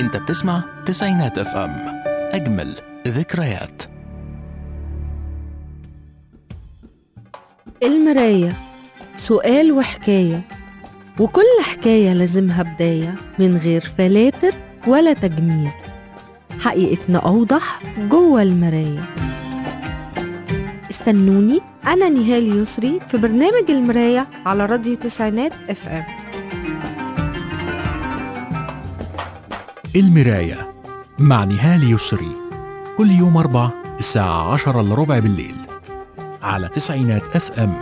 انت بتسمع تسعينات اف ام اجمل ذكريات المراية سؤال وحكاية وكل حكاية لازمها بداية من غير فلاتر ولا تجميل حقيقتنا أوضح جوه المراية استنوني أنا نهال يسري في برنامج المراية على راديو تسعينات اف ام المراية مع نهال يسري كل يوم أربع الساعة عشرة إلا ربع بالليل على تسعينات اف ام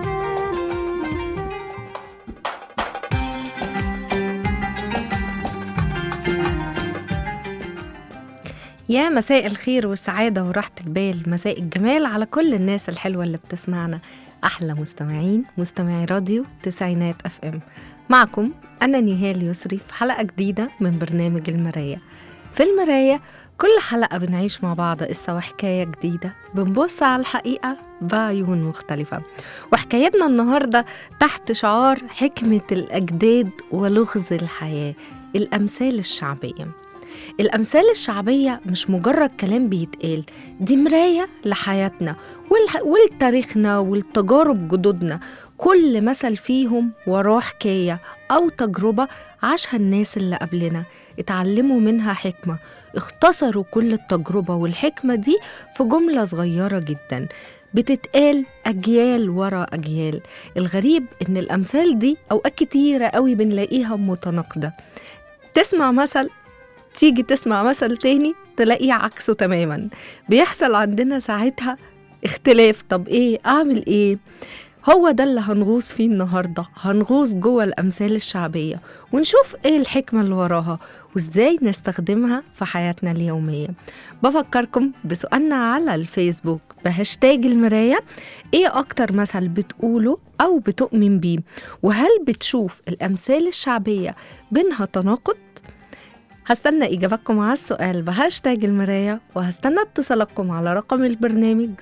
يا مساء الخير والسعادة وراحة البال مساء الجمال على كل الناس الحلوة اللي بتسمعنا أحلى مستمعين مستمعي راديو تسعينات اف ام معكم أنا نهال يسري في حلقة جديدة من برنامج المراية في المراية كل حلقة بنعيش مع بعض قصة وحكاية جديدة بنبص على الحقيقة بعيون مختلفة وحكايتنا النهاردة تحت شعار حكمة الأجداد ولغز الحياة الأمثال الشعبية الأمثال الشعبية مش مجرد كلام بيتقال دي مراية لحياتنا والح- ولتاريخنا ولتجارب جدودنا كل مثل فيهم وراه حكاية أو تجربة عاشها الناس اللي قبلنا اتعلموا منها حكمة اختصروا كل التجربة والحكمة دي في جملة صغيرة جدا بتتقال أجيال ورا أجيال الغريب إن الأمثال دي أوقات كتيرة قوي بنلاقيها متناقضة تسمع مثل تيجي تسمع مثل تاني تلاقيه عكسه تماما بيحصل عندنا ساعتها اختلاف طب ايه اعمل ايه هو ده اللي هنغوص فيه النهاردة هنغوص جوه الأمثال الشعبية ونشوف ايه الحكمة اللي وراها وازاي نستخدمها في حياتنا اليومية بفكركم بسؤالنا على الفيسبوك بهاشتاج المراية ايه أكتر مثل بتقوله أو بتؤمن بيه وهل بتشوف الأمثال الشعبية بينها تناقض هستنى إجاباتكم على السؤال بهاشتاج المراية وهستنى اتصالاتكم على رقم البرنامج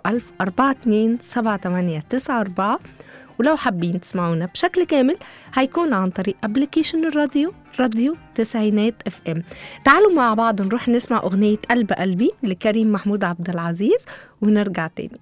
01042 ولو حابين تسمعونا بشكل كامل هيكون عن طريق ابلكيشن الراديو راديو تسعينات اف ام تعالوا مع بعض نروح نسمع أغنية قلب قلبي لكريم محمود عبد العزيز ونرجع تاني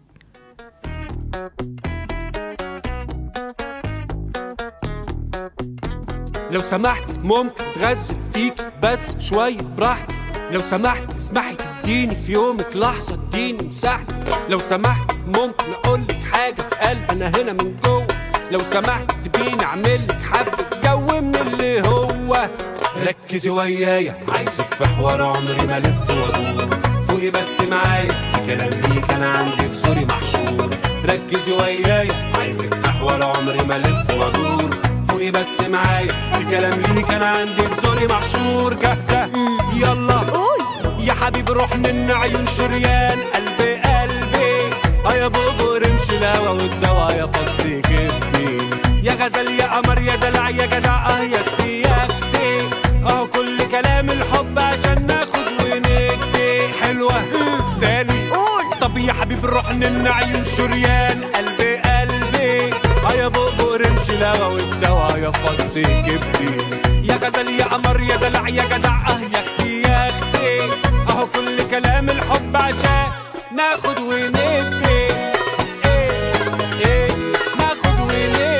لو سمحت ممكن تغزل فيك بس شوية براحتك لو سمحت تسمحي تديني في يومك لحظة اديني مساحتك لو سمحت ممكن اقولك حاجة في قلبي انا هنا من جوه لو سمحت سيبيني اعملك حبة جو من اللي هو ركزي ويايا عايزك في حوار عمري ما الف وادور فوقي بس معايا في كلام ليك انا عندي في زوري محشور ركزي ويايا عايزك في حوار عمري ما الف وادور فوقي بس معايا في كلام ليك انا عندي في زوري محشور جاهزة يلا قول يا حبيبي روح من عيون شريان قلبي قلبي اه يا بوبو رمش الهوا والدوا يا فصي جبني يا غزل يا قمر يا دلع يا جدع اه يا اختي يا اختي اهو كل كلام الحب عشان ناخد وندي حلوة تاني قول طب يا حبيبي روح من عيون شريان قلبي قلبي اه يا بوبو رمش الهوا والدوا يا فصي جبني يا غزل يا قمر يا دلع يا جدع اه يا اختي يا اختي اهو كل كلام الحب عشان ناخد وندي إيه إيه ناخد وندي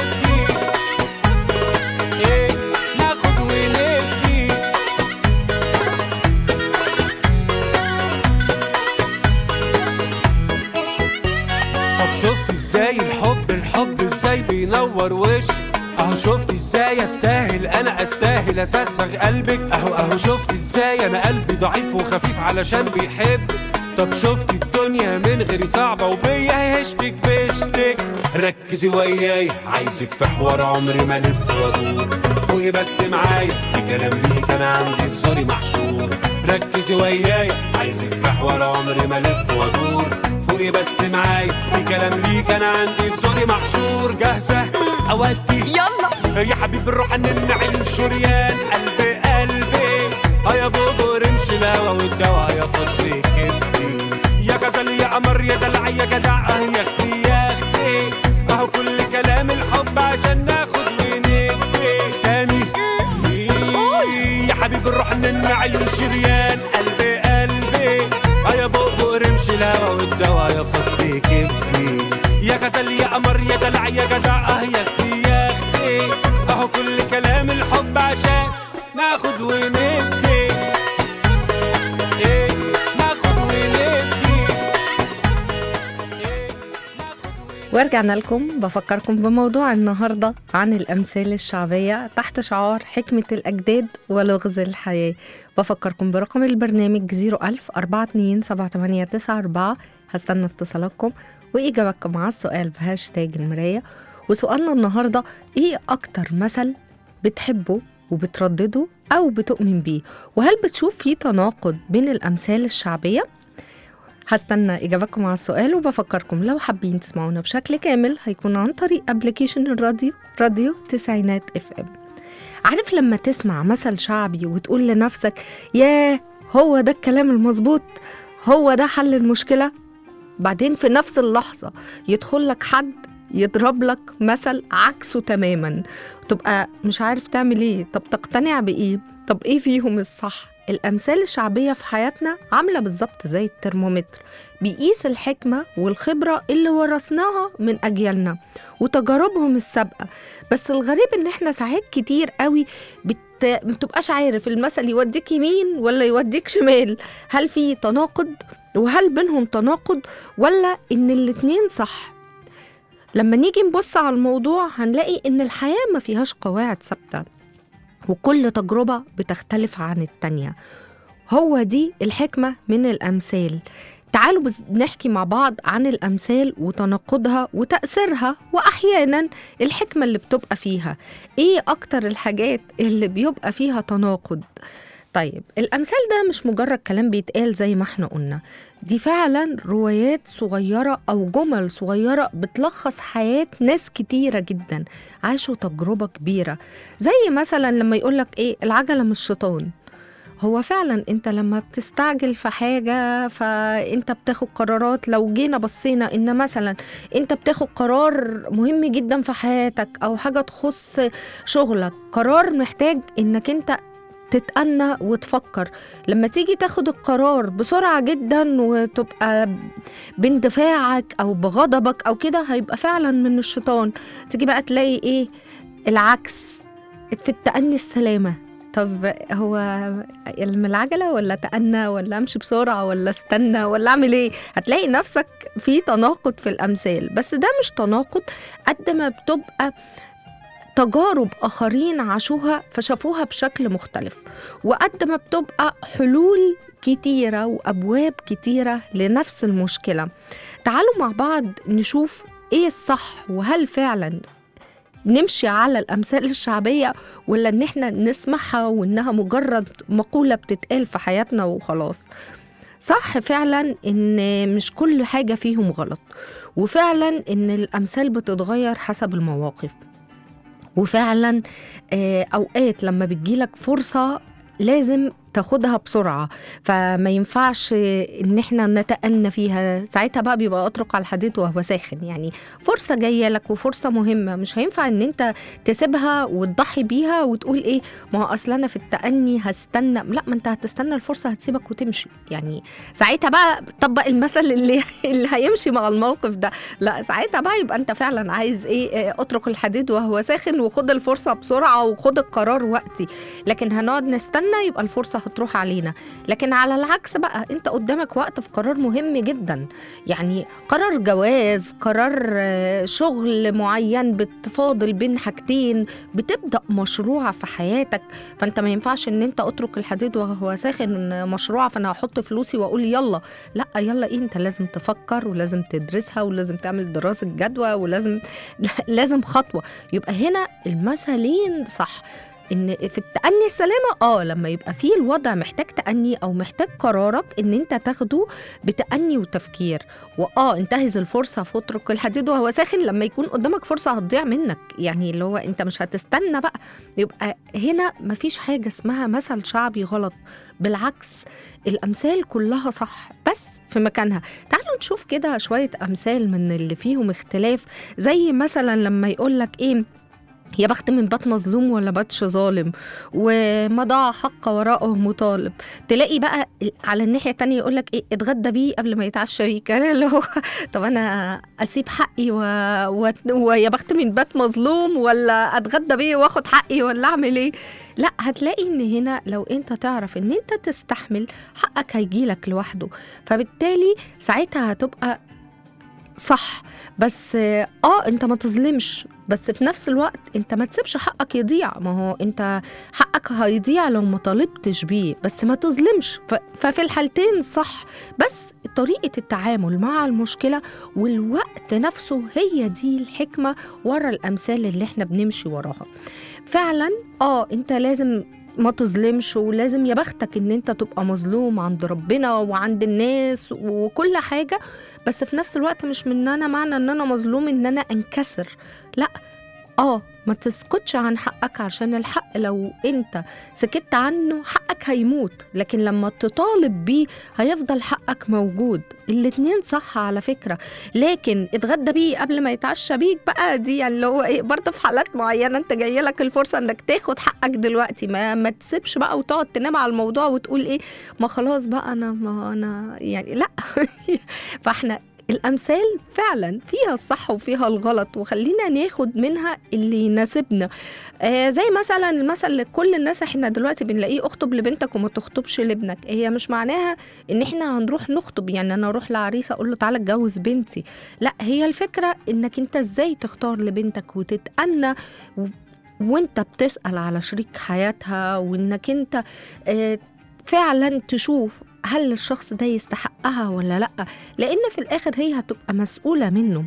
إيه ناخد وندي طب شفت ازاي الحب الحب ازاي بينور وشي اهو شفت ازاي استاهل انا استاهل اسغسغ قلبك اهو اهو شفت ازاي انا قلبي ضعيف وخفيف علشان بيحب طب شفت الدنيا من غيري صعبة وبيا هشتك بشتك ركزي وياي عايزك في حوار عمري ما الف وادور فوقي بس معايا في كلام ليك انا عندي في زوري محشور ركزي وياي عايزك في حوار عمري ما الف وادور فوقي بس معايا في كلام ليك انا عندي في زوري محشور جاهزة اودي يلا يا حبيبي نروح نن عين شريان قلبي قلبي اه يا بوبو رمش الهوا والدوا يا فصي كبدي يا غزل يا قمر يا دلع يا جدع اه يا اختي يا اختي اهو كل كلام الحب عشان ناخد وندي تاني حبيب الروح من عيون شريان قلبي قلبي اه يا بؤبؤ رمش الهوا والدوا يا فصي كبدي يا غزل يا قمر يا دلع يا جدع اه يا اختي يا اختي اهو كل كلام الحب عشان ناخد وندي إيه، ناخد وندي إيه، ناخد وندي ورجعنا لكم بفكركم بموضوع النهاردة عن الأمثال الشعبية تحت شعار حكمة الأجداد ولغز الحياة بفكركم برقم البرنامج 01000 42 7894 هستنى اتصالاتكم وإجابتكم على السؤال بهاشتاج المراية وسؤالنا النهاردة إيه أكتر مثل بتحبه وبتردده أو بتؤمن بيه وهل بتشوف في تناقض بين الأمثال الشعبية؟ هستنى إجابتكم على السؤال وبفكركم لو حابين تسمعونا بشكل كامل هيكون عن طريق ابلكيشن الراديو راديو تسعينات اف ام عارف لما تسمع مثل شعبي وتقول لنفسك ياه هو ده الكلام المظبوط هو ده حل المشكلة بعدين في نفس اللحظة يدخل لك حد يضرب لك مثل عكسه تماما تبقى مش عارف تعمل ايه طب تقتنع بايه طب ايه فيهم الصح الامثال الشعبيه في حياتنا عامله بالظبط زي الترمومتر بيقيس الحكمه والخبره اللي ورثناها من اجيالنا وتجاربهم السابقه بس الغريب ان احنا ساعات كتير قوي بت... بتبقاش عارف المثل يوديك يمين ولا يوديك شمال هل في تناقض وهل بينهم تناقض ولا ان الاتنين صح لما نيجي نبص على الموضوع هنلاقي ان الحياه ما فيهاش قواعد ثابته وكل تجربة بتختلف عن التانية هو دي الحكمة من الأمثال تعالوا بس نحكي مع بعض عن الأمثال وتناقضها وتأثيرها وأحيانا الحكمة اللي بتبقى فيها إيه أكتر الحاجات اللي بيبقى فيها تناقض طيب الأمثال ده مش مجرد كلام بيتقال زي ما احنا قلنا دي فعلا روايات صغيرة أو جمل صغيرة بتلخص حياة ناس كتيرة جدا عاشوا تجربة كبيرة زي مثلا لما يقولك إيه العجلة مش شيطان هو فعلا انت لما بتستعجل في حاجة فانت بتاخد قرارات لو جينا بصينا ان مثلا انت بتاخد قرار مهم جدا في حياتك او حاجة تخص شغلك قرار محتاج انك انت تتأنى وتفكر لما تيجي تاخد القرار بسرعة جدا وتبقى باندفاعك أو بغضبك أو كده هيبقى فعلا من الشيطان تيجي بقى تلاقي إيه العكس في التأني السلامة طب هو من العجلة ولا تأنى ولا أمشي بسرعة ولا استنى ولا أعمل إيه هتلاقي نفسك في تناقض في الأمثال بس ده مش تناقض قد ما بتبقى تجارب آخرين عاشوها فشافوها بشكل مختلف وقد ما بتبقى حلول كتيرة وأبواب كتيرة لنفس المشكلة تعالوا مع بعض نشوف إيه الصح وهل فعلا نمشي على الأمثال الشعبية ولا إن إحنا نسمعها وإنها مجرد مقولة بتتقال في حياتنا وخلاص صح فعلا إن مش كل حاجة فيهم غلط وفعلا إن الأمثال بتتغير حسب المواقف وفعلا آه، اوقات لما بتجيلك فرصه لازم تاخدها بسرعة فما ينفعش ان احنا نتأنى فيها ساعتها بقى بيبقى اطرق على الحديد وهو ساخن يعني فرصة جاية لك وفرصة مهمة مش هينفع ان انت تسيبها وتضحي بيها وتقول ايه ما هو اصل انا في التأني هستنى لا ما انت هتستنى الفرصة هتسيبك وتمشي يعني ساعتها بقى طبق المثل اللي اللي هيمشي مع الموقف ده لا ساعتها بقى يبقى انت فعلا عايز ايه إيه، اترك الحديد وهو ساخن وخد الفرصة بسرعة وخد القرار وقتي لكن هنقعد نستنى يبقى الفرصة هتروح علينا لكن على العكس بقى انت قدامك وقت في قرار مهم جدا يعني قرار جواز قرار آه، شغل معين بتفاضل بين حاجتين بتبدا مشروع في حياتك فانت ما ينفعش ان انت اترك الحديد وهو ساخن مشروع فانا هحط فلوسي واقول يلا لا يلا ايه انت لازم تفكر ولازم تدرسها ولازم تعمل دراسه جدوى ولازم لازم خطوه يبقى هنا المثلين صح ان في التأني السلامة اه لما يبقى فيه الوضع محتاج تأني او محتاج قرارك ان انت تاخده بتأني وتفكير واه انتهز الفرصة في اترك الحديد وهو ساخن لما يكون قدامك فرصة هتضيع منك يعني اللي هو انت مش هتستنى بقى يبقى هنا مفيش حاجة اسمها مثل شعبي غلط بالعكس الأمثال كلها صح بس في مكانها تعالوا نشوف كده شوية أمثال من اللي فيهم اختلاف زي مثلا لما يقولك ايه يا بخت من بات مظلوم ولا باتش ظالم وما ضاع حق وراءه مطالب تلاقي بقى على الناحيه التانية يقول لك ايه اتغدى بيه قبل ما يتعشى بيه كان اللي هو طب انا اسيب حقي و... و... ويا بخت من بات مظلوم ولا اتغدى بيه واخد حقي ولا اعمل ايه لا هتلاقي ان هنا لو انت تعرف ان انت تستحمل حقك هيجيلك لوحده فبالتالي ساعتها هتبقى صح بس اه انت ما تظلمش بس في نفس الوقت انت ما تسيبش حقك يضيع ما هو انت حقك هيضيع لو ما طالبتش بيه بس ما تظلمش ف... ففي الحالتين صح بس طريقة التعامل مع المشكلة والوقت نفسه هي دي الحكمة ورا الأمثال اللي احنا بنمشي وراها فعلا اه انت لازم ما تظلمش ولازم يا بختك ان انت تبقى مظلوم عند ربنا وعند الناس وكل حاجه بس في نفس الوقت مش من انا معنى ان انا مظلوم ان انا انكسر لا اه ما تسكتش عن حقك عشان الحق لو انت سكت عنه حقك هيموت لكن لما تطالب بيه هيفضل حقك موجود الاتنين صح على فكرة لكن اتغدى بيه قبل ما يتعشى بيك بقى دي يعني اللي هو ايه برضه في حالات معينة انت جاي لك الفرصة انك تاخد حقك دلوقتي ما, ما تسيبش بقى وتقعد تنام على الموضوع وتقول ايه ما خلاص بقى انا ما انا يعني لا فاحنا الأمثال فعلا فيها الصح وفيها الغلط وخلينا ناخد منها اللي يناسبنا آه زي مثلا المثل اللي كل الناس احنا دلوقتي بنلاقيه اخطب لبنتك وما تخطبش لابنك هي مش معناها ان احنا هنروح نخطب يعني انا اروح لعريس اقول له تعالى اتجوز بنتي لا هي الفكرة انك انت ازاي تختار لبنتك وتتأنى و... وانت بتسأل على شريك حياتها وانك انت آه فعلا تشوف هل الشخص ده يستحقها ولا لا لان في الاخر هي هتبقى مسؤوله منه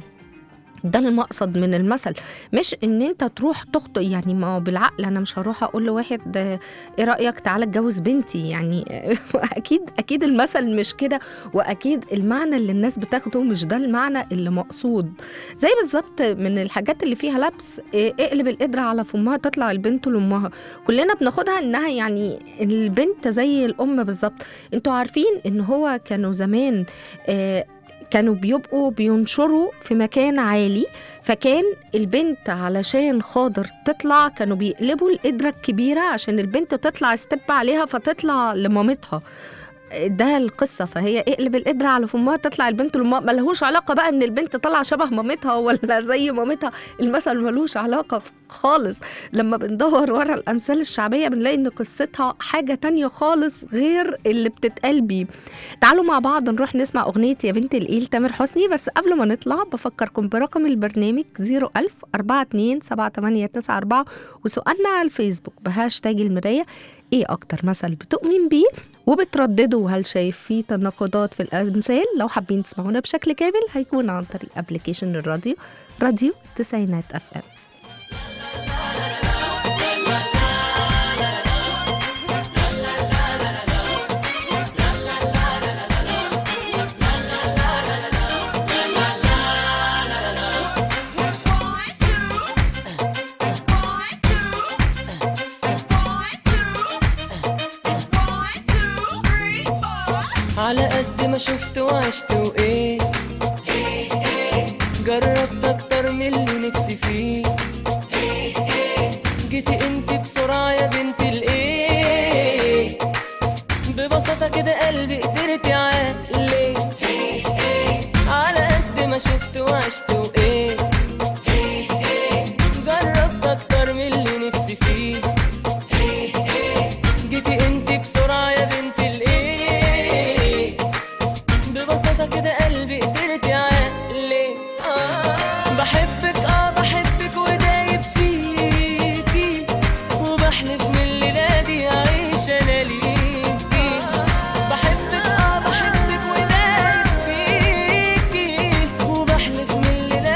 ده المقصد من المثل مش ان انت تروح تخطئ يعني ما هو بالعقل انا مش هروح اقول لواحد آه، ايه رايك تعالى اتجوز بنتي يعني اكيد اكيد المثل مش كده واكيد المعنى اللي الناس بتاخده مش ده المعنى اللي مقصود زي بالظبط من الحاجات اللي فيها لبس إيه، اقلب القدرة على فمها تطلع البنت لامها كلنا بناخدها انها يعني البنت زي الام بالظبط انتوا عارفين ان هو كانوا زمان آه، كانوا بيبقوا بينشروا في مكان عالي فكان البنت علشان خاطر تطلع كانوا بيقلبوا القدرة الكبيرة عشان البنت تطلع ستيب عليها فتطلع لمامتها ده القصة فهي اقلب القدرة على فمها تطلع البنت لما ملهوش علاقة بقى ان البنت طالعة شبه مامتها ولا زي مامتها المثل ملوش علاقة خالص لما بندور ورا الأمثال الشعبية بنلاقي ان قصتها حاجة تانية خالص غير اللي بتتقال بيه تعالوا مع بعض نروح نسمع أغنية يا بنت الإيل تامر حسني بس قبل ما نطلع بفكركم برقم البرنامج 01000 42 7894 وسؤالنا على الفيسبوك بهاشتاج المراية ايه أكتر مثل بتؤمن بيه وبترددوا هل شايف فيه تناقضات في الأمثال لو حابين تسمعونا بشكل كامل هيكون عن طريق ابلكيشن الراديو راديو تسعينات اف ام على قد ما شفت وعشت وايه جربت اكتر من اللي نفسي فيه جيتي انت بسرعة يا بنت الايه ببساطة كده قلبي قدرت يعقلي على قد ما شفت وعشت وايه جربت اكتر من اللي نفسي فيه جيتي انت بسرعة يا بنت الايه ببساطة كده قلبي قدرت يعقلي آه بحبك اه بحبك ودايب فيكي وبحلف من الليلة دي أعيش أنا ليكي بحبك اه بحبك ودايب فيكي وبحلف من الليلة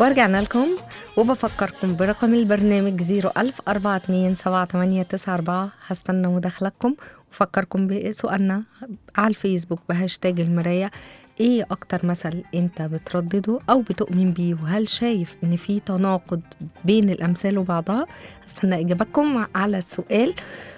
ورجعنا لكم وبفكركم برقم البرنامج 010427894 هستنى مداخلتكم وفكركم بسؤالنا على الفيسبوك بهاشتاج المراية ايه اكتر مثل انت بتردده او بتؤمن بيه وهل شايف ان في تناقض بين الامثال وبعضها هستنى اجابتكم على السؤال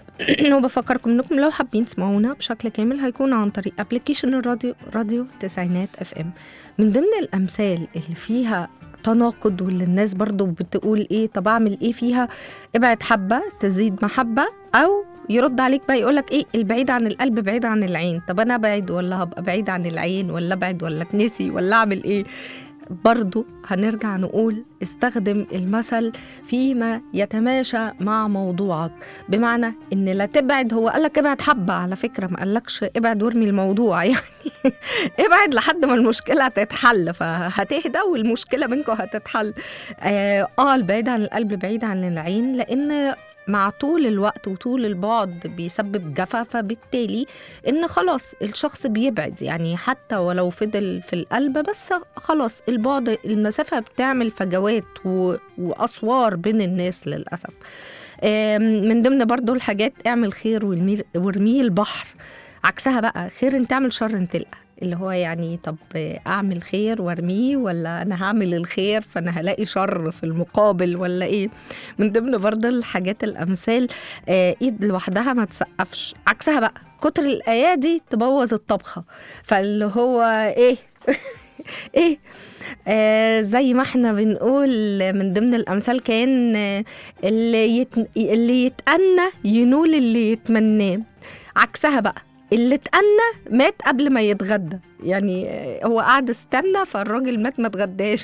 وبفكركم انكم لو حابين تسمعونا بشكل كامل هيكون عن طريق ابلكيشن الراديو راديو تسعينات اف ام من ضمن الامثال اللي فيها تناقض واللي الناس برضو بتقول ايه طب اعمل ايه فيها ابعد حبه تزيد محبه او يرد عليك بقى يقولك ايه البعيد عن القلب بعيد عن العين طب انا ابعد ولا هبقى بعيد عن العين ولا ابعد ولا اتنسي ولا اعمل ايه برضو هنرجع نقول استخدم المثل فيما يتماشى مع موضوعك بمعنى ان لا تبعد هو قالك ابعد حبة على فكرة ما قالكش ابعد وارمي الموضوع يعني ابعد لحد ما المشكلة هتتحل فهتهدى والمشكلة بينكم هتتحل اه آه، البعيد عن القلب بعيد عن العين لان مع طول الوقت وطول البعد بيسبب جفا فبالتالي ان خلاص الشخص بيبعد يعني حتى ولو فضل في القلب بس خلاص البعد المسافة بتعمل فجوات و- وأسوار بين الناس للأسف آم، من ضمن برضو الحاجات اعمل خير وارميه وارميه البحر عكسها بقى خير انت تعمل شر انت تلقى اللي هو يعني طب اعمل خير وارميه ولا انا هعمل الخير فانا هلاقي شر في المقابل ولا ايه من ضمن برضه الحاجات الامثال آه، ايد لوحدها ما تسقفش عكسها بقى كتر الايادي تبوظ الطبخه فاللي هو ايه ايه آه زي ما احنا بنقول من ضمن الامثال كان آه، اللي يت... اللي يتأنى ينول اللي يتمناه عكسها بقى اللي اتأنى مات قبل ما يتغدى يعني آه، هو قعد استنى فالراجل مات ما اتغداش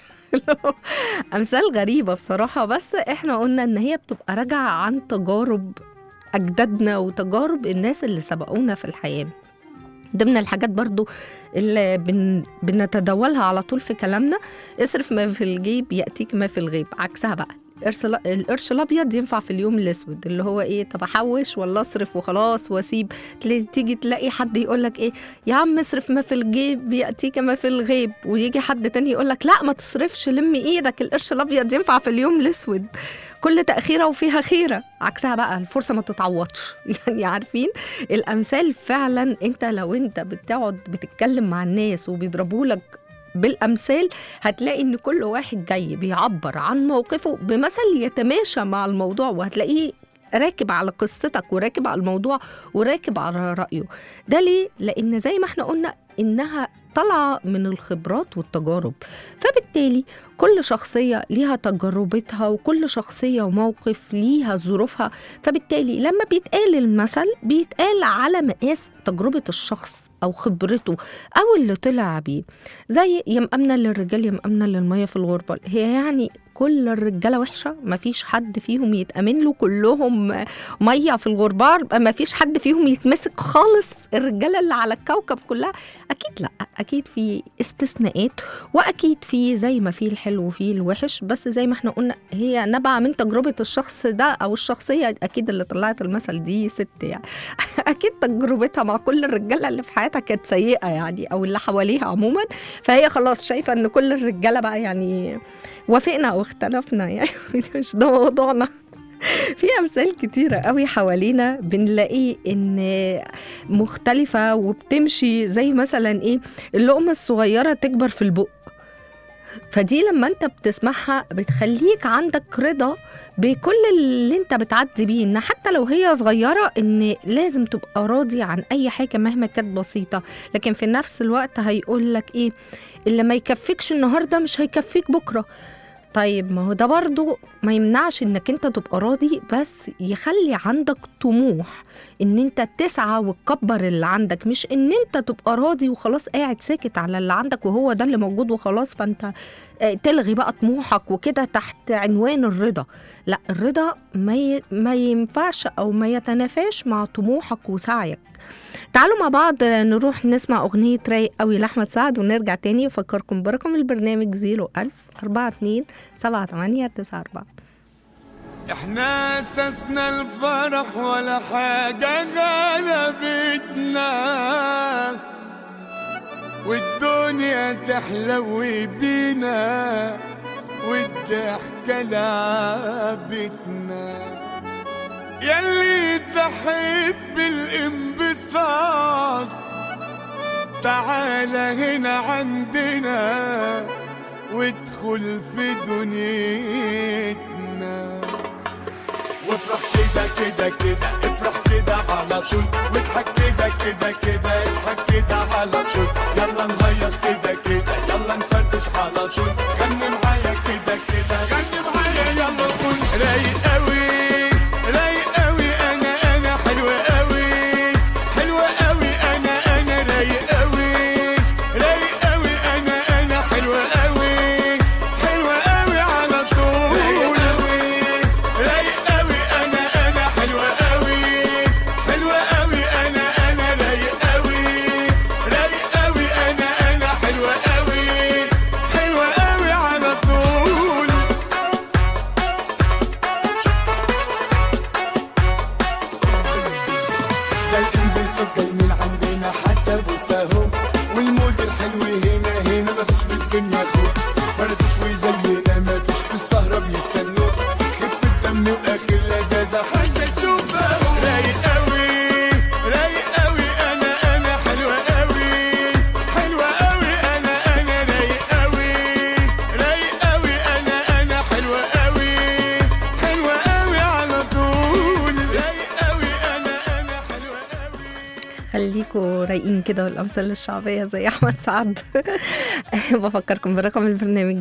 امثال غريبه بصراحه بس احنا قلنا ان هي بتبقى راجعه عن تجارب اجدادنا وتجارب الناس اللي سبقونا في الحياه ضمن الحاجات برضو اللي بن بنتداولها على طول في كلامنا اصرف ما في الجيب يأتيك ما في الغيب عكسها بقى القرش ال- القرش الابيض ينفع في اليوم الاسود اللي هو ايه طب احوش ولا اصرف وخلاص واسيب تلاقي- تيجي تلاقي حد يقول لك ايه يا عم اصرف ما في الجيب ياتيك ما في الغيب ويجي حد تاني يقول لك لا ما تصرفش لم ايدك القرش الابيض ينفع في اليوم الاسود كل تاخيره وفيها خيره عكسها بقى الفرصه ما تتعوضش يعني عارفين الامثال فعلا انت لو انت بتقعد بتتكلم مع الناس وبيضربوا لك بالامثال هتلاقي ان كل واحد جاي بيعبر عن موقفه بمثل يتماشى مع الموضوع وهتلاقيه راكب على قصتك وراكب على الموضوع وراكب على رأيه ده ليه؟ لأن زي ما احنا قلنا إنها طالعة من الخبرات والتجارب فبالتالي كل شخصية ليها تجربتها وكل شخصية وموقف ليها ظروفها فبالتالي لما بيتقال المثل بيتقال على مقاس تجربة الشخص أو خبرته أو اللي طلع بيه زي يمأمنة للرجال يمأمنة للمية في الغربة هي يعني كل الرجالة وحشة مفيش حد فيهم يتأمن له كلهم مية في الغربال مفيش حد فيهم يتمسك خالص الرجالة اللي على الكوكب كلها أكيد لأ أكيد في استثناءات وأكيد في زي ما في الحلو وفي الوحش بس زي ما احنا قلنا هي نبع من تجربة الشخص ده أو الشخصية أكيد اللي طلعت المثل دي ست يعني أكيد تجربتها مع كل الرجالة اللي في حياتها كانت سيئة يعني أو اللي حواليها عموما فهي خلاص شايفة إن كل الرجالة بقى يعني وافقنا او اختلفنا يعني مش ده موضوعنا في امثال كتيره قوي حوالينا بنلاقي ان مختلفه وبتمشي زي مثلا ايه اللقمه الصغيره تكبر في البق فدي لما انت بتسمعها بتخليك عندك رضا بكل اللي انت بتعدي بيه ان حتى لو هي صغيره ان لازم تبقى راضي عن اي حاجه مهما كانت بسيطه لكن في نفس الوقت هيقول لك ايه اللي ما يكفيكش النهارده مش هيكفيك بكره طيب ما هو ده برضو ما يمنعش انك انت تبقى راضي بس يخلي عندك طموح ان انت تسعى وتكبر اللي عندك مش ان انت تبقى راضي وخلاص قاعد ساكت على اللي عندك وهو ده اللي موجود وخلاص فانت آه، تلغي بقى طموحك وكده تحت عنوان الرضا لا الرضا ما, ي... ما ينفعش او ما يتنافاش مع طموحك وسعيك تعالوا مع بعض نروح نسمع أغنية رايق قوي لأحمد سعد ونرجع تاني أفكركم برقم البرنامج 01000 42 78 94 احنا اسسنا الفرح ولا حاجة غلبتنا والدنيا تحلو بينا والضحكة لعبتنا يلي تحب الانبساط تعال هنا عندنا وادخل في دنيتنا وافرح كده كده كده افرح كده على طول واضحك كده كده كده اضحك كده على طول يلا نهيص كده كده يلا نفرفش على طول غني معايا كده كده غني معايا يلا قول رايق قوي رايق قوي انا انا حلو قوي حلو قوي انا انا رايق قوي رايق قوي انا انا حلو قوي حلو قوي على طول رايق قوي رايق قوي انا انا حلو قوي حلو قوي انا انا رايق قوي رايق قوي انا انا حلو قوي حلو قوي على طول ده الانبساط جاي من عندنا حتى بوساهم والمود الحلو هنا هنا مفيش في الدنيا خوف فرفش وزينا مفيش في السهرة بيستنوا خف الدم واخر لذاذة حاجة تشوفها رايق قوي رايق قوي انا انا حلوة قوي حلوة قوي انا انا رايق قوي رايق قوي انا انا حلوة قوي حلوة قوي على طول رايق قوي انا انا حلوة قوي خليكوا رايقين كده والأمثال الشعبية زي أحمد سعد بفكركم برقم البرنامج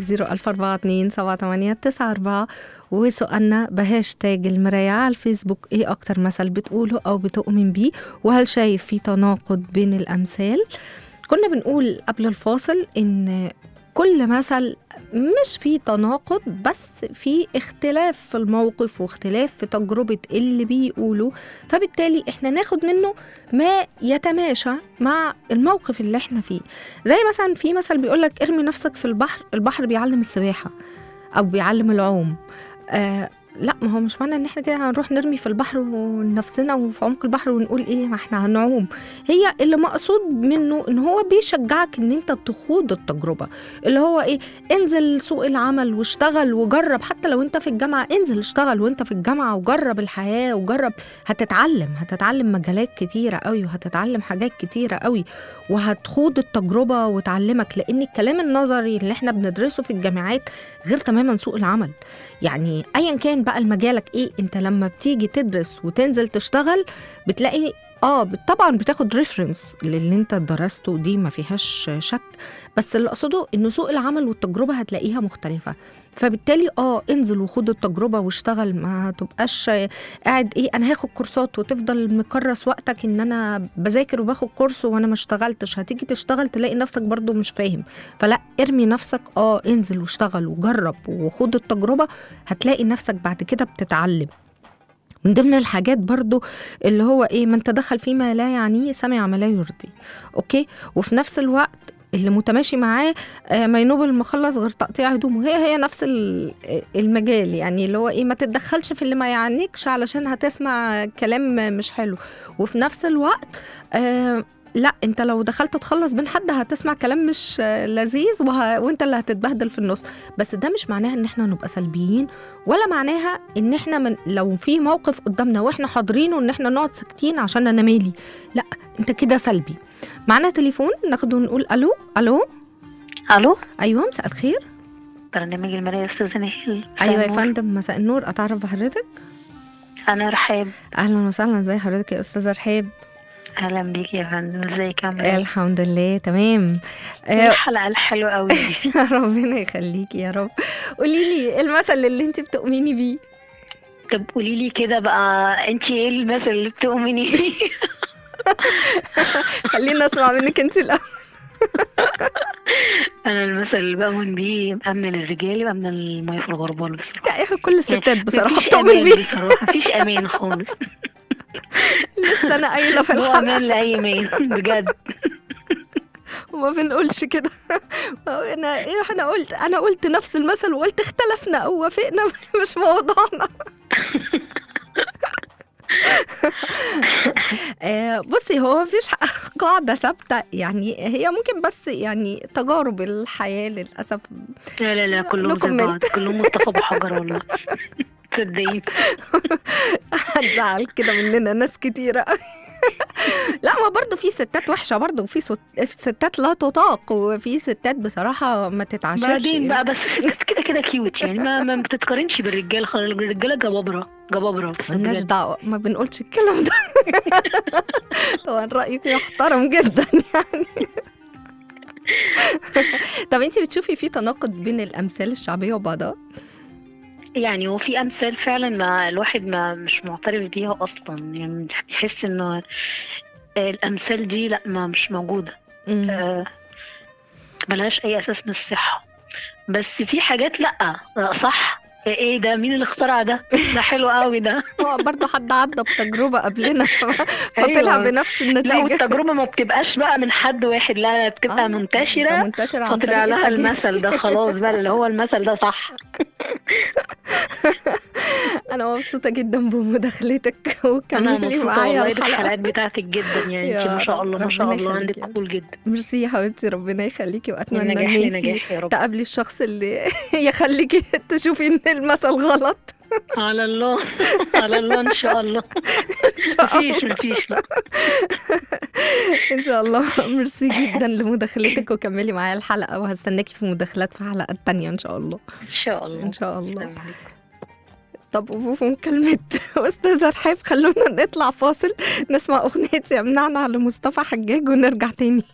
004278894 وسؤالنا بهاشتاج المراية على الفيسبوك ايه أكتر مثل بتقوله أو بتؤمن بيه وهل شايف في تناقض بين الأمثال كنا بنقول قبل الفاصل إن كل مثل مش في تناقض بس في اختلاف في الموقف واختلاف في تجربة اللي بيقوله فبالتالي احنا ناخد منه ما يتماشى مع الموقف اللي احنا فيه زي مثلا في مثل بيقولك ارمي نفسك في البحر البحر بيعلم السباحة او بيعلم العوم آه لا ما هو مش معنى ان احنا كده هنروح نرمي في البحر ونفسنا وفي عمق البحر ونقول ايه ما احنا هنعوم هي اللي مقصود منه ان هو بيشجعك ان انت تخوض التجربة اللي هو ايه انزل سوق العمل واشتغل وجرب حتى لو انت في الجامعة انزل اشتغل وانت في الجامعة وجرب الحياة وجرب هتتعلم هتتعلم مجالات كتيرة قوي وهتتعلم حاجات كتيرة قوي وهتخوض التجربة وتعلمك لان الكلام النظري اللي احنا بندرسه في الجامعات غير تماما سوق العمل يعني ايا كان بقى المجالك ايه انت لما بتيجي تدرس وتنزل تشتغل بتلاقي اه بت- طبعا بتاخد ريفرنس للي انت درسته دي ما فيهاش شك بس اللي اقصده ان سوق العمل والتجربه هتلاقيها مختلفه فبالتالي اه انزل وخد التجربه واشتغل ما تبقاش قاعد ايه انا هاخد كورسات وتفضل مكرس وقتك ان انا بذاكر وباخد كورس وانا ما اشتغلتش هتيجي تشتغل تلاقي نفسك برضو مش فاهم فلا ارمي نفسك اه انزل واشتغل وجرب وخد التجربه هتلاقي نفسك بعد كده بتتعلم من ضمن الحاجات برضو اللي هو ايه من تدخل فيما لا يعنيه سمع ما لا يرضي اوكي وفي نفس الوقت اللي متماشي معاه آه، ما ينوب المخلص غير تقطيع هدومه هي هي نفس ال- المجال يعني اللي هو ايه ما تتدخلش في اللي ما يعنيكش علشان هتسمع كلام مش حلو وفي نفس الوقت آه لا انت لو دخلت تخلص بين حد هتسمع كلام مش آه، لذيذ وه... وانت اللي هتتبهدل في النص بس ده مش معناها ان احنا نبقى سلبيين ولا معناها ان احنا من لو في موقف قدامنا واحنا حاضرينه ان احنا نقعد ساكتين عشان انا مالي لا انت كده سلبي معانا تليفون ناخده ونقول الو الو الو ايوه مساء الخير برنامج المراية يا استاذة نهيل ايوه يا مساء النور. فندم مساء النور اتعرف بحضرتك انا رحاب اهلا وسهلا ازي حضرتك يا استاذه رحاب اهلا بيك يا فندم ازيك عامله ايه الحمد لله تمام إيه آه، الحلقه الحلوه قوي دي ربنا يخليكي يا رب قولي لي المثل اللي انت بتؤمني بيه طب قولي لي كده بقى انت ايه المثل اللي بتؤمني بيه خلينا اسمع منك انت الاول انا المثل اللي بؤمن بيه امن الرجال وامن الميه في الغربال بصراحه يعني كل الستات بصراحه مفيش بتؤمن امان بيه بصراحه مفيش امان خالص لسه انا قايله في هو الحلقه امان لاي مان بجد وما بنقولش كده انا ايه انا قلت انا قلت نفس المثل وقلت اختلفنا او وافقنا مش موضوعنا آه، بصي هو مفيش ح- قاعده ثابته يعني هي ممكن بس يعني تجارب الحياه للاسف لا لا لا كلهم No زي بعض comment. كلهم مصطفى ابو حجر والله صدقيني هتزعل كده مننا ناس كتيرة لا ما برضو في ستات وحشة برضو وفي ست- ستات لا تطاق وفي ستات بصراحة ما تتعاشرش بعدين بقى بس الستات كده كده كيوت يعني ما ما بتتقارنش بالرجال خالص الرجاله جبابره جبابره بس ملناش بجد. دعوة ما بنقولش الكلام ده طبعا رأيك يحترم جدا يعني طب انت بتشوفي في تناقض بين الأمثال الشعبية وبعضها؟ يعني هو في امثال فعلا ما الواحد ما مش معترف بيها اصلا يعني يحس انه الامثال دي لا ما مش موجوده مم. آه، ملهاش اي اساس من الصحه بس في حاجات لا لا، صح ايه ده مين اللي اخترع ده ده حلو قوي ده هو برضه حد عدى بتجربة قبلنا فطلع أيوة. بنفس لا النتيجة والتجربه ما بتبقاش بقى من حد واحد لا بتبقى آه، ده منتشره منتشرة عن فطلع طريق لها الأجيال. المثل ده خلاص بقى اللي هو المثل ده صح انا مبسوطه جدا بمداخلتك انا وكملي مبسوطه معايا والله الحلقه بالحلقات بتاعتك جدا يعني انت يا ما شاء رب، الله ما شاء ربنا الله يخليكي عندك يا عقول جدا ميرسي يا حبيبتي ربنا يخليكي من واتمنى نجاح ان انت لنجاح يا رب تقابلي الشخص اللي يخليكي تشوفي ان المثل غلط على الله على الله ان شاء الله ان شاء مفيش الله مفيش لا ان شاء الله ميرسي جدا لمداخلتك وكملي معايا الحلقه وهستناكي في مداخلات في حلقات تانية ان شاء الله ان شاء الله ان شاء الله تسلمي لي. طب وفي مكالمة أستاذة رحاب خلونا نطلع فاصل نسمع أغنية يمنعنا لمصطفى حجاج ونرجع تاني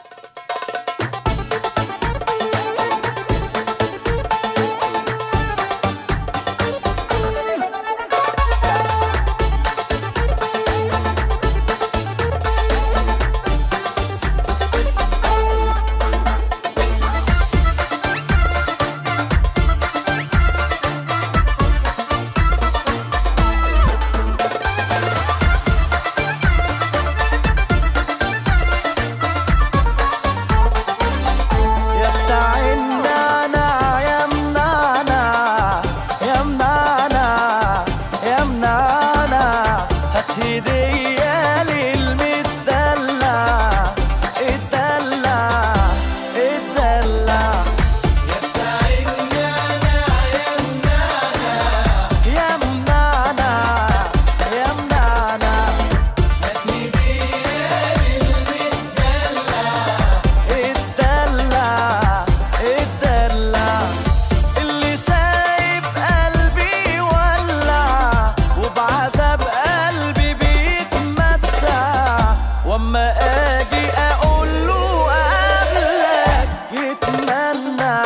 يا بتاع النعناع يا منعنع يا منعنع يا منعنع هات هدية للمدلع اتدلع اتدلع يا بتاع النعناع يا منعنع يا منعنع يا منعنع هات هدية اتدلع اتدلع اللي سايب قلبي ولع وبعذاب قلبي بيتمتع واما اجي اقول له قبلك يتمنى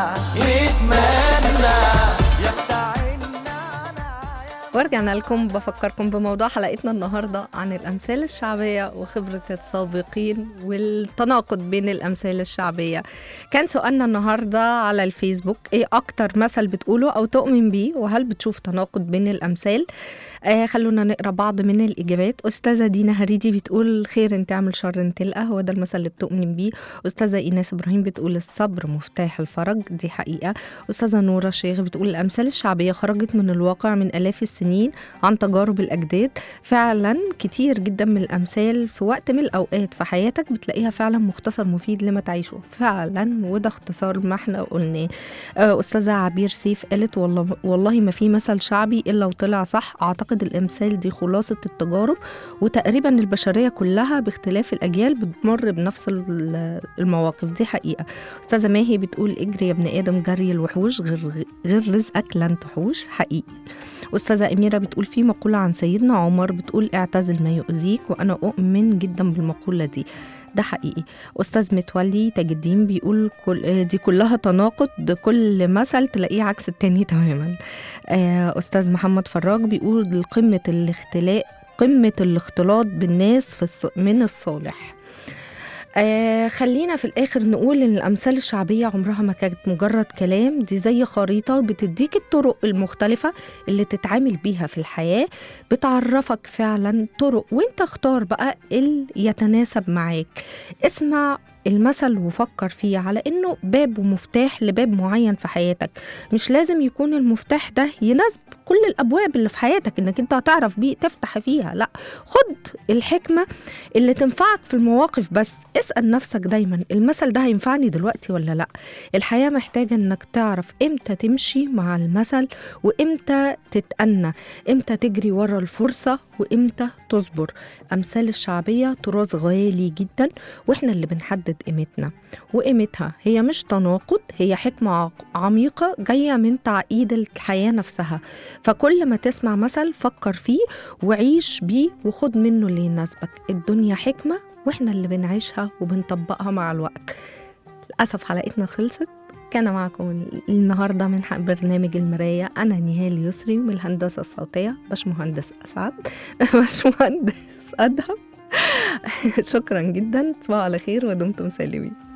يتمنى يا بتاع النعناع يا ورجعنا لكم بفكركم بموضوع حلقتنا النهارده عن الامثال الشعبيه وخبره السابقين والتناقض بين الامثال الشعبيه كان سؤالنا النهارده على الفيسبوك ايه اكتر مثل بتقوله او تؤمن بيه وهل بتشوف تناقض بين الامثال آه خلونا نقرا بعض من الاجابات استاذه دينا هريدي بتقول خير ان تعمل شر ان تلقى هو ده المثل اللي بتؤمن بيه استاذه ايناس ابراهيم بتقول الصبر مفتاح الفرج دي حقيقه استاذه نوره الشيخ بتقول الامثال الشعبيه خرجت من الواقع من الاف السنين عن تجارب الاجداد فعلا كتير جدا من الامثال في وقت من الاوقات في حياتك بتلاقيها فعلا مختصر مفيد لما تعيشه فعلا وده اختصار ما احنا قلناه آه، استاذه عبير سيف قالت والله والله ما في مثل شعبي الا وطلع صح اعتقد الامثال دي خلاصه التجارب وتقريبا البشريه كلها باختلاف الاجيال بتمر بنفس ال- المواقف دي حقيقه استاذه ماهي بتقول اجري يا ابن ادم جري الوحوش غير غير رزقك لن تحوش حقيقي أستاذة أميرة بتقول في مقولة عن سيدنا عمر بتقول اعتزل ما يؤذيك وأنا أؤمن جدا بالمقولة دي ده حقيقي أستاذ متولي تاج الدين بيقول كل دي كلها تناقض كل مثل تلاقيه عكس التاني تماما آه، أستاذ محمد فراج بيقول قمة الاختلاء قمة الاختلاط بالناس في الص- من الصالح آه خلينا في الآخر نقول إن الأمثال الشعبية عمرها ما كانت مجرد كلام دي زي خريطة بتديك الطرق المختلفة اللي تتعامل بيها في الحياة بتعرفك فعلا طرق وانت اختار بقى اللي يتناسب معاك اسمع المثل وفكر فيه على انه باب ومفتاح لباب معين في حياتك مش لازم يكون المفتاح ده يناسب كل الابواب اللي في حياتك انك انت هتعرف بيه تفتح فيها لا خد الحكمه اللي تنفعك في المواقف بس اسال نفسك دايما المثل ده هينفعني دلوقتي ولا لا الحياه محتاجه انك تعرف امتى تمشي مع المثل وامتى تتأنى امتى تجري ورا الفرصه وامتى تصبر امثال الشعبيه تراث غالي جدا واحنا اللي بنحدد قيمتنا وقيمتها هي مش تناقض هي حكمه عق- عميقه جايه من تعقيد الحياه نفسها فكل ما تسمع مثل فكر فيه وعيش بيه وخد منه اللي يناسبك الدنيا حكمة واحنا اللي بنعيشها وبنطبقها مع الوقت للأسف حلقتنا خلصت كان معكم النهاردة من حق برنامج المراية أنا نهال يسري من الهندسة الصوتية باشمهندس أسعد باشمهندس أدهم شكرا جدا تصبحوا على خير ودمتم سالمين